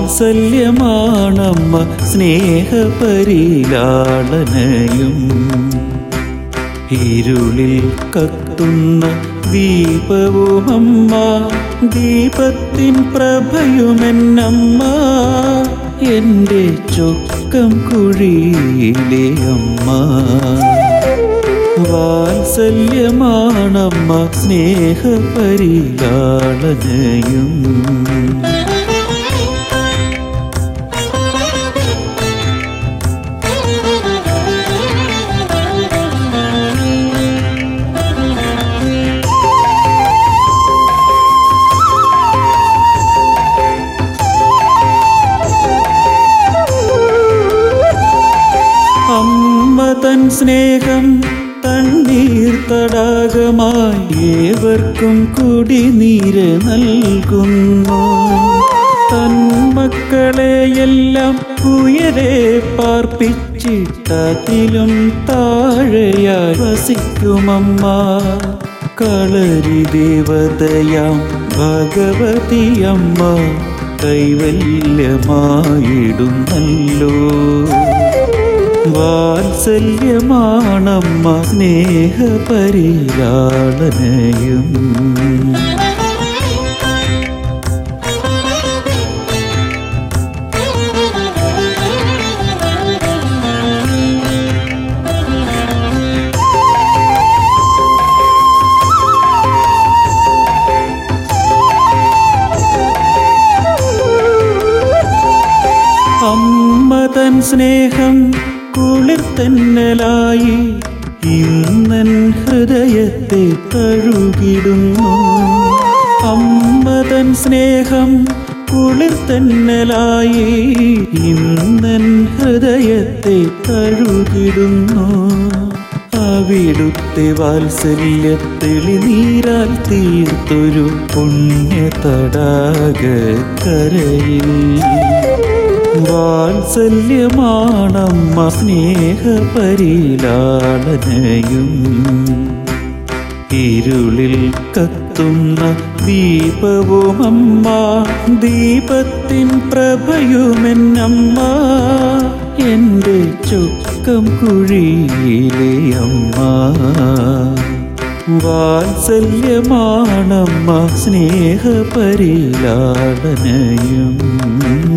വാത്സല്യമാണമ്മ സ്നേഹപരിലാളനയും ഇരുളിൽ കത്തുന്ന ദീപവുമമ്മ ദീപത്തിൻ പ്രഭയുമെന്നമ്മ എൻ്റെ ചൊക്കം കുഴിയിലെ അമ്മ വാത്സല്യമാണമ്മ സ്നേഹപരിലാളനയും അമ്മ തൻ സ്നേഹം തണ്ണീർ തടാകമായി ഏവർക്കും കുടിനീര് നൽകുന്നു തൻ മക്കളെയെല്ലാം ഉയരെ പാർപ്പിച്ചിട്ടതിലും താഴെയായി വസിക്കുമമ്മ കളരി ദേവതയാം ഭഗവതിയമ്മ കൈവല്യമായിടുന്നല്ലോ വാത്സല്യമാണമ്മ സ്നേഹപരിലാളനയും അമ്മ തൻ സ്നേഹം കുളിർത്തന്നലായി ഇന്നൻ ഹൃദയത്തെ തഴുകിടുന്നു അമ്മ തൻ സ്നേഹം കുളിർത്തന്നലായി ഇന്നൻ ഹൃദയത്തെ തഴുകിടുന്നു അവിടുത്തെ വാത്സല്യത്തെളിനീരാൽ തീർത്തൊരു പുണ്യ തടാകക്കരയിൽ വാത്സല്യമാണമ്മ സ്നേഹപരിലാളനയും ഇരുളിൽ കത്തുന്ന ദീപവുമമ്മ ദീപത്തിൻ പ്രഭയുമെന്നമ്മ എൻ്റെ ചുക്കം കുഴിയിലെ അമ്മ വാത്സല്യമാണമ്മ സ്നേഹപരിലാളനയും